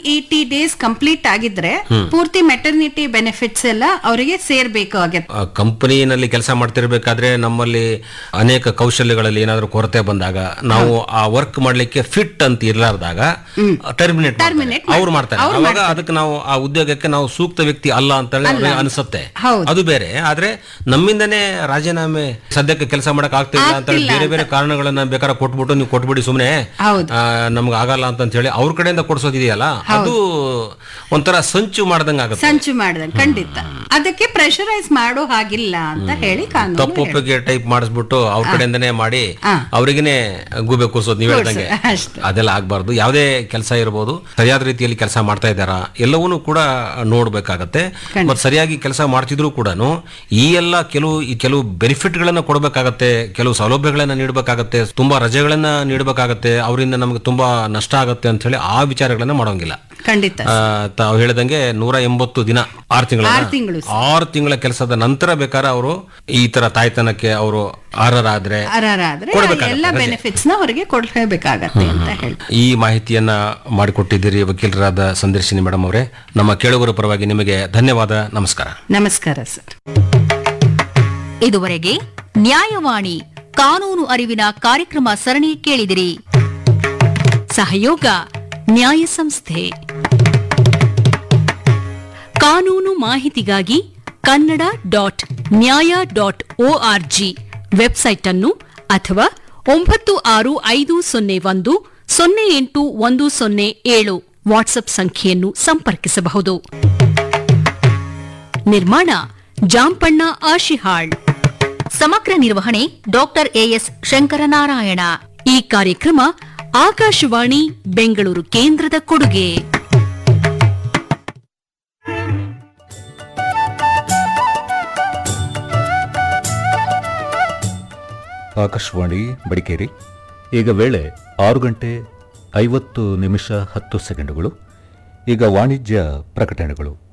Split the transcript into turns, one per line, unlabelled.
Eighty days complete ಆಗಿದ್ರೆ ಪೂರ್ತಿ maternity benefits ಎಲ್ಲ ಅವರಿಗೆ ಸೇರ್ಬೇಕು ಆಗತ್ತೆ
ಕಂಪನಿನಲ್ಲಿ ಕೆಲಸ ಮಾಡ್ತಿರ್ಬೇಕಾದ್ರೆ ನಮ್ಮಲ್ಲಿ ಅನೇಕ ಕೌಶಲ್ಯಗಳಲ್ಲಿ ಏನಾದರೂ ಕೊರತೆ ಬಂದಾಗ ನಾವು ಆ ವರ್ಕ್ ಮಾಡ್ಲಿಕ್ಕೆ ಫಿಟ್ ಅಂತ ಇರ್ಲಾರ್ದಾಗ ಟರ್ಮಿನೇಟ್
Terminate
ಅವ್ರು ಮಾಡ್ತಾರೆ
ಅವ್ರು
ಅವಾಗ ಅದಕ್ಕೆ ನಾವು ಆ ಉದ್ಯೋಗಕ್ಕೆ ನಾವು ಸೂಕ್ತ ವ್ಯಕ್ತಿ ಅಲ್ಲ ಅಂತ ಹೇಳಿ ಅವ್ರಿಗೆ ಅನ್ಸುತ್ತೆ
ಹೌದು.
ಅದು ಬೇರೆ ಆದ್ರೆ ನಮ್ಮಿಂದನೇ ರಾಜೀನಾಮೆ ಸದ್ಯಕ್ಕೆ ಕೆಲಸ ಮಾಡಕ್ ಆಗ್ತಿಲ್ಲ ಅಂತ ಹೇಳಿ ಬೇರೆ ಬೇರೆ ಕಾರಣಗಳನ್ನ ಬೇಕಾದ್ರೆ ಕೊಟ್ಬಿಟ್ಟು ನೀವು ಕೊಟ್ಬಿಡಿ ಸುಮ್ನೆ
ಹೌದು.
ನಮ್ಗೆ ಆಗಲ್ಲ ಅಂತ ಹೇಳಿ ಅವ್ರ ಕಡೆಯಿಂದ ಕೊಡ್ಸೋದಿದೆಯಲ್ಲ ಅದು ಒಂಥರ ಸಂಚು ಮಾಡ್ದಂಗ ಆಗುತ್ತೆ
ಸಂಚು ಮಾಡ್ದಂಗೆ ಖಂಡಿತ ಅದಕ್ಕೆ ಪ್ರೆಷರೈಸ್ ಮಾಡೋ ಹಾಗಿಲ್ಲ ಅಂತ ಹೇಳಿ ಕಾನೂನು
ತಪ್ಪು ಒಪ್ಪಿಗೆ ಟೈಪ್ ಮಾಡಿಸ್ಬಿಟ್ಟು ಅವ್ರ ಕಡೆಯಿಂದನೇ ಮಾಡಿ
ಹಾ.
ಅವ್ರಿಗೇನೆ ಗೂಬೆ ಕೂರ್ಸೋದು ನೀವ್ ಹೇಳ್ದಂಗೆ
ಅಷ್ಟೇ.
ಅದೆಲ್ಲ ಆಗ್ಬಾರ್ದು ಯಾವುದೇ ಕೆಲಸ ಇರಬಹುದು ಸರಿಯಾದ ರೀತಿಯಲ್ಲಿ ಕೆಲಸ ಮಾಡ್ತಾ ಇದ್ದಾರಾ ಎಲ್ಲವನ್ನೂ ಕೂಡ ನೋಡ್ಬೇಕಾಗತ್ತೆ ಮತ್ತೆ ಸರಿಯಾಗಿ ಕೆಲಸ ಮಾಡ್ತಿದ್ರು ಕೂಡ ಈ ಎಲ್ಲ ಕೆಲವು ಈ ಕೆಲವು ಬೆನಿಫಿಟ್ ಗಳನ್ನ ಕೊಡಬೇಕಾಗತ್ತೆ ಕೆಲವು ಸೌಲಭ್ಯಗಳನ್ನ ನೀಡಬೇಕಾಗತ್ತೆ ತುಂಬಾ ರಜೆಗಳನ್ನ ನೀಡಬೇಕಾಗತ್ತೆ ಅವರಿಂದ ನಮ್ಗೆ ತುಂಬಾ ನಷ್ಟ ಆಗತ್ತೆ ಅಂತ ಹೇಳಿ ಆ ವಿಚಾರಗಳನ್ನ ಮಾಡೋಂಗಿಲ್ಲ
ಖಂಡಿತ
ಆ, ತಾವು ಹೇಳ್ದಂಗೆ ನೂರ ಎಂಬತ್ತು ದಿನ ಆರು ತಿಂಗಳ
ಆರು ತಿಂಗಳು
ಆರು ತಿಂಗಳ ಕೆಲಸದ ನಂತರ ಬೇಕಾದ್ರೆ ಅವರು ಈ ತರ ತಾಯ್ತನಕ್ಕೆ ಅವರು ಅರ್ಹರಾದ್ರೆ
ಅರ್ಹರಾದ್ರೆ
ಕೊಡ್ಬೇಕಾಗತ್ತೆ
ಎಲ್ಲ
ರಜೆ.
ಬೆನಿಫಿಟ್ಸ್ ನ ಅವರಿಗೆ ಕೊಡ್ಲೇಬೇಕಾಗತ್ತೆ ಅಂತ ಹೇಳಿ
ಈ ಮಾಹಿತಿಯನ್ನ ಮಾಡಿಕೊಟ್ಟಿದ್ದೀರಿ ವಕೀಲರಾದ ಸಂದರ್ಶಿನಿ ಮೇಡಮ್ ಅವರೇ ನಮ್ಮ ಕೇಳುಗರ ಪರವಾಗಿ ನಿಮಗೆ ಧನ್ಯವಾದ ನಮಸ್ಕಾರ
ನಮಸ್ಕಾರ ಸರ್
ಇದುವರೆಗೆ ನ್ಯಾಯವಾಣಿ ಕಾನೂನು ಅರಿವಿನ ಕಾರ್ಯಕ್ರಮ ಸರಣಿ ಕೇಳಿದಿರಿ ಸಹಯೋಗ ನ್ಯಾಯ ಸಂಸ್ಥೆ ಕಾನೂನು ಮಾಹಿತಿಗಾಗಿ Kannada dot Nyaya dot O R G website ಅನ್ನು ಅಥವಾ ಒಂಬತ್ತು ಆರು ಐದು ಸೊನ್ನೆ ಒಂದು ಸೊನ್ನೆ ಎಂಟು ಒಂದು ಸೊನ್ನೆ ಏಳು ವಾಟ್ಸ್ಆಪ್ ಸಂಖ್ಯೆಯನ್ನು ಸಂಪರ್ಕಿಸಬಹುದು ನಿರ್ಮಾಣ ಜಾಂಪಣ್ಣ ಆಶಿಹಾಳ್ ಸಮಗ್ರ ನಿರ್ವಹಣೆ ಡಾಕ್ಟರ್ ಎಎಸ್ ಶಂಕರನಾರಾಯಣ ಈ ಕಾರ್ಯಕ್ರಮ ಆಕಾಶವಾಣಿ ಬೆಂಗಳೂರು ಕೇಂದ್ರದ ಕೊಡುಗೆ
ಆಕಾಶವಾಣಿ ಬಡಿಕೇರಿ ಈಗ ವೇಳೆ ಆರು ಗಂಟೆ ಐವತ್ತು ನಿಮಿಷ ಹತ್ತು ಸೆಕೆಂಡುಗಳು ಈಗ ವಾಣಿಜ್ಯ ಪ್ರಕಟಣೆಗಳು